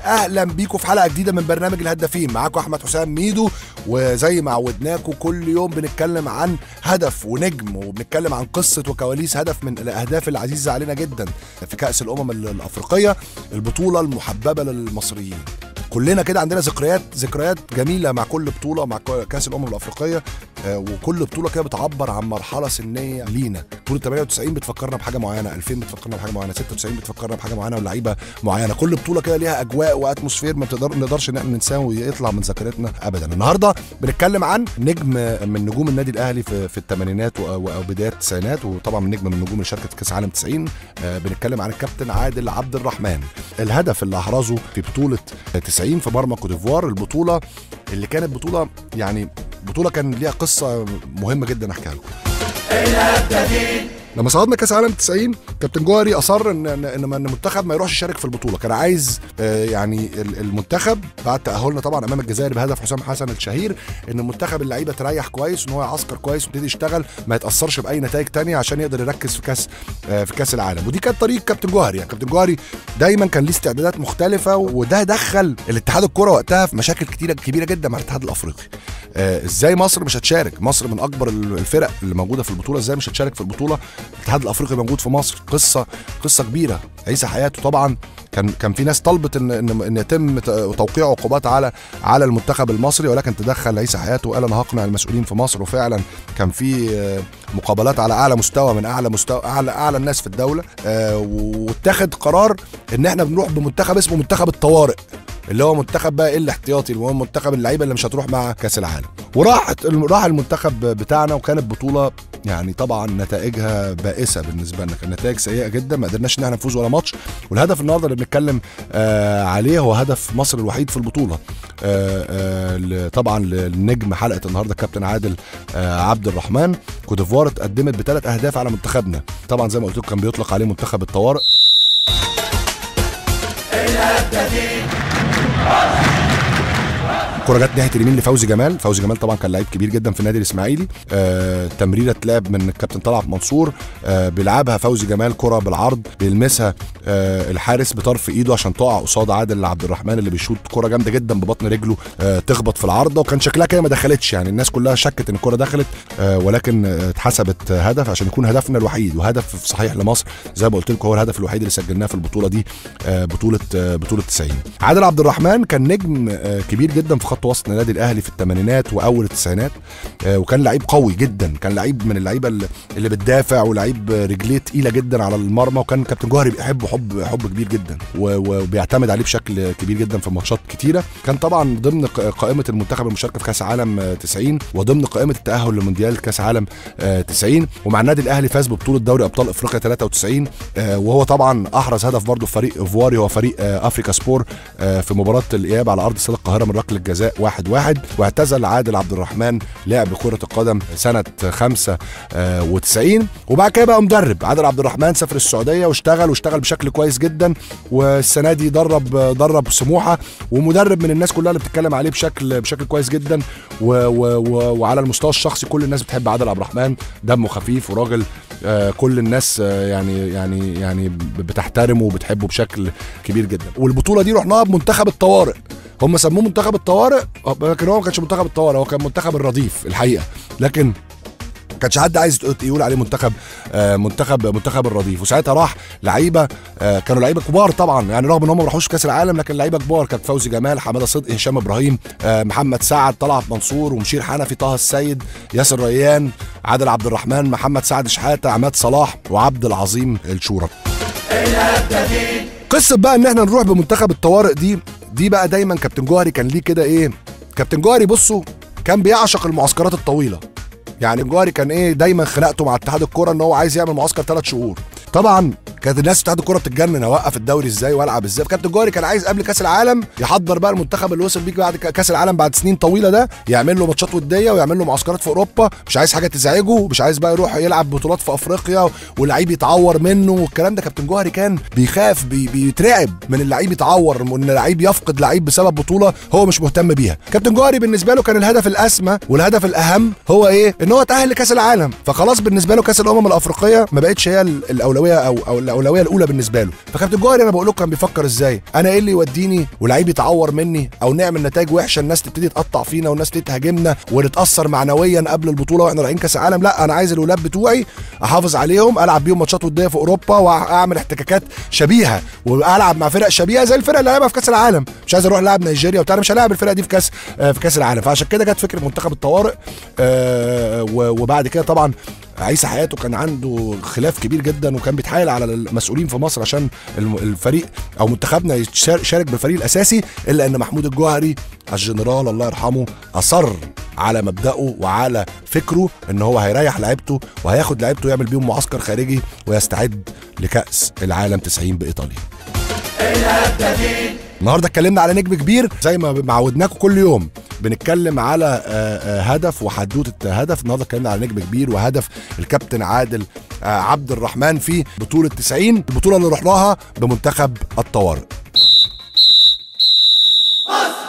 اهلا بيكم في حلقه جديده من برنامج الهدافين معاكم احمد حسام ميدو وزي ما عودناكم كل يوم بنتكلم عن هدف ونجم وبنتكلم عن قصه وكواليس هدف من الاهداف العزيزه علينا جدا في كاس الامم الافريقيه البطوله المحببه للمصريين كلنا كده عندنا ذكريات ذكريات جميله مع كل بطوله مع كاس الامم الافريقيه آه، وكل بطوله كده بتعبر عن مرحله سنيه لينا بطوله 98 بتفكرنا بحاجه معينه 2000 بتفكرنا بحاجه معينه 96 بتفكرنا بحاجه معينه ولعيبه معينه كل بطوله كده ليها اجواء واتموسفير ما بتقدر نقدرش ان احنا ننساه ويطلع من ذاكرتنا ابدا النهارده بنتكلم عن نجم من نجوم النادي الاهلي في, في الثمانينات او بدايات التسعينات وطبعا من نجم من النجوم اللي شاركت كاس عالم 90 آه، بنتكلم عن الكابتن عادل عبد الرحمن الهدف اللي احرزه في بطوله 90 في مرمى كوت ديفوار البطوله اللي كانت بطوله يعني بطوله كان ليها قصه مهمه جدا احكيها لكم لما صعدنا كاس عالم 90 كابتن جوهري اصر ان ان ان المنتخب ما يروحش يشارك في البطوله كان عايز آه، يعني المنتخب بعد تاهلنا طبعا امام الجزائر بهدف حسام حسن الشهير ان المنتخب اللعيبه تريح كويس ان هو يعسكر كويس ويبتدي يشتغل ما يتاثرش باي نتائج تانية عشان يقدر يركز في كاس آه، في كاس العالم ودي كانت طريقه كابتن جوهري يعني كابتن جوهري دايما كان ليه استعدادات مختلفه وده دخل الاتحاد الكره وقتها في مشاكل كتيره كبيره جدا مع الاتحاد الافريقي آه، ازاي مصر مش هتشارك مصر من اكبر الفرق اللي موجوده في البطوله ازاي مش هتشارك في البطوله الاتحاد الافريقي موجود في مصر قصه قصه كبيره عيسى حياته طبعا كان كان في ناس طلبت ان ان, إن يتم توقيع عقوبات على على المنتخب المصري ولكن تدخل عيسى حياته وقال انا هقنع المسؤولين في مصر وفعلا كان في آه، مقابلات على اعلى مستوى من اعلى مستوى اعلى اعلى الناس في الدوله آه، واتخذ قرار ان احنا بنروح بمنتخب اسمه منتخب الطوارئ اللي هو منتخب بقى ايه الاحتياطي اللي هو منتخب اللعيبه اللي مش هتروح مع كاس العالم وراحت راح المنتخب بتاعنا وكانت بطوله يعني طبعا نتائجها بائسه بالنسبه لنا كانت نتائج سيئه جدا ما قدرناش ان احنا نفوز ولا ماتش والهدف النهارده اللي بنتكلم آه عليه هو هدف مصر الوحيد في البطوله آه آه طبعا للنجم حلقه النهارده الكابتن عادل آه عبد الرحمن كوديفوار اتقدمت بثلاث اهداف على منتخبنا طبعا زي ما قلت لكم كان بيطلق عليه منتخب الطوارئ الهدافين الكره جت ناحيه اليمين لفوزي جمال فوزي جمال طبعا كان لعيب كبير جدا في النادي الاسماعيلي آه تمريره اتلعب من الكابتن طلعت منصور آه بيلعبها فوزي جمال كره بالعرض بيلمسها آه الحارس بطرف ايده عشان تقع قصاد عادل عبد الرحمن اللي بيشوط كره جامده جدا ببطن رجله آه تخبط في العارضه وكان شكلها كده ما دخلتش يعني الناس كلها شكت ان الكره دخلت آه ولكن اتحسبت هدف عشان يكون هدفنا الوحيد وهدف صحيح لمصر زي ما قلت لكم هو الهدف الوحيد اللي سجلناه في البطوله دي آه بطوله آه بطوله 90 عادل عبد الرحمن كان نجم آه كبير جدا في خط وسط النادي الاهلي في الثمانينات واول التسعينات آه وكان لعيب قوي جدا كان لعيب من اللعيبه اللي بتدافع ولعيب رجليه تقيله جدا على المرمى وكان كابتن جوهري بيحبه حب حب كبير جدا وبيعتمد عليه بشكل كبير جدا في ماتشات كتيره كان طبعا ضمن قائمه المنتخب المشاركه في كاس عالم 90 وضمن قائمه التاهل لمونديال كاس عالم 90 ومع النادي الاهلي فاز ببطوله دوري ابطال افريقيا 93 آه وهو طبعا احرز هدف برضه في فريق افواري هو فريق آه افريكا سبور آه في مباراه الاياب على ارض استاد القاهره من ركله جزاء 1-1 واحد واحد واعتزل عادل عبد الرحمن لعب كره القدم سنه 95 وبعد كده بقى مدرب عادل عبد الرحمن سافر السعوديه واشتغل واشتغل بشكل كويس جدا والسنه دي درب درب سموحه ومدرب من الناس كلها اللي بتتكلم عليه بشكل بشكل كويس جدا و و و وعلى المستوى الشخصي كل الناس بتحب عادل عبد الرحمن دمه خفيف وراجل آه كل الناس آه يعني يعني يعني بتحترمه وبتحبه بشكل كبير جدا والبطوله دي رحناها بمنتخب الطوارئ هم سموه منتخب الطوارئ لكن هو ما كانش منتخب الطوارئ هو كان منتخب الرديف الحقيقه لكن كانش حد عايز يقول عليه منتخب آه منتخب منتخب الرديف وساعتها راح لعيبه آه كانوا لعيبه كبار طبعا يعني رغم ان هم ما راحوش كاس العالم لكن لعيبه كبار كانت فوزي جمال حماده صدقي هشام ابراهيم آه محمد سعد طلعت منصور ومشير حنفي طه السيد ياسر ريان عادل عبد الرحمن محمد سعد شحاته عماد صلاح وعبد العظيم الشورى قصه بقى ان احنا نروح بمنتخب الطوارئ دي دي بقى دايما كابتن جوهري كان ليه كده ايه كابتن جوهري بصوا كان بيعشق المعسكرات الطويله يعني جوهري كان ايه دايما خناقته مع اتحاد الكوره ان هو عايز يعمل معسكر ثلاث شهور طبعا كانت الناس اتحاد الكوره بتتجنن اوقف الدوري ازاي والعب ازاي كابتن جوهري كان عايز قبل كاس العالم يحضر بقى المنتخب اللي وصل بيك بعد كاس العالم بعد سنين طويله ده يعمل له ماتشات وديه ويعمل له معسكرات في اوروبا مش عايز حاجه تزعجه مش عايز بقى يروح يلعب بطولات في افريقيا واللعيب يتعور منه والكلام ده كابتن جوهري كان بيخاف بي بيترعب من اللعيب يتعور وان اللعيب يفقد لعيب بسبب بطوله هو مش مهتم بيها كابتن جوهري بالنسبه له كان الهدف الاسمى والهدف الاهم هو ايه ان هو تاهل لكاس العالم فخلاص بالنسبه له كاس الامم الافريقيه ما بقتش هي الاولويه الاولويه او او الاولويه الاولى بالنسبه له فكابتن جوهري انا بقول لكم كان بيفكر ازاي انا ايه اللي يوديني ولعيب يتعور مني او نعمل نتائج وحشه الناس تبتدي تقطع فينا والناس تبتدي تهاجمنا ونتاثر معنويا قبل البطوله واحنا رايحين كاس العالم لا انا عايز الولاد بتوعي احافظ عليهم العب بيهم ماتشات وديه في اوروبا واعمل احتكاكات شبيهه والعب مع فرق شبيهه زي الفرق اللي لعبها في كاس العالم مش عايز اروح العب نيجيريا وبتاع أنا مش هلاعب الفرقه دي في كاس آه، في كاس العالم فعشان كده جت فكره منتخب الطوارئ آه، و- وبعد كده طبعا عيسى حياته كان عنده خلاف كبير جدا وكان بيتحايل على المسؤولين في مصر عشان الم- الفريق او منتخبنا يتشار- يشارك بالفريق الاساسي الا ان محمود الجوهري الجنرال الله يرحمه اصر على مبدأه وعلى فكره ان هو هيريح لعيبته وهياخد لعيبته يعمل بيهم معسكر خارجي ويستعد لكأس العالم 90 بإيطاليا النهارده اتكلمنا على نجم كبير زي ما معودناكم كل يوم بنتكلم على آه، آه، هدف وحدوته هدف النهارده اتكلمنا على نجم كبير وهدف الكابتن عادل آه، عبد الرحمن في بطوله 90 البطوله اللي رحناها بمنتخب الطوارئ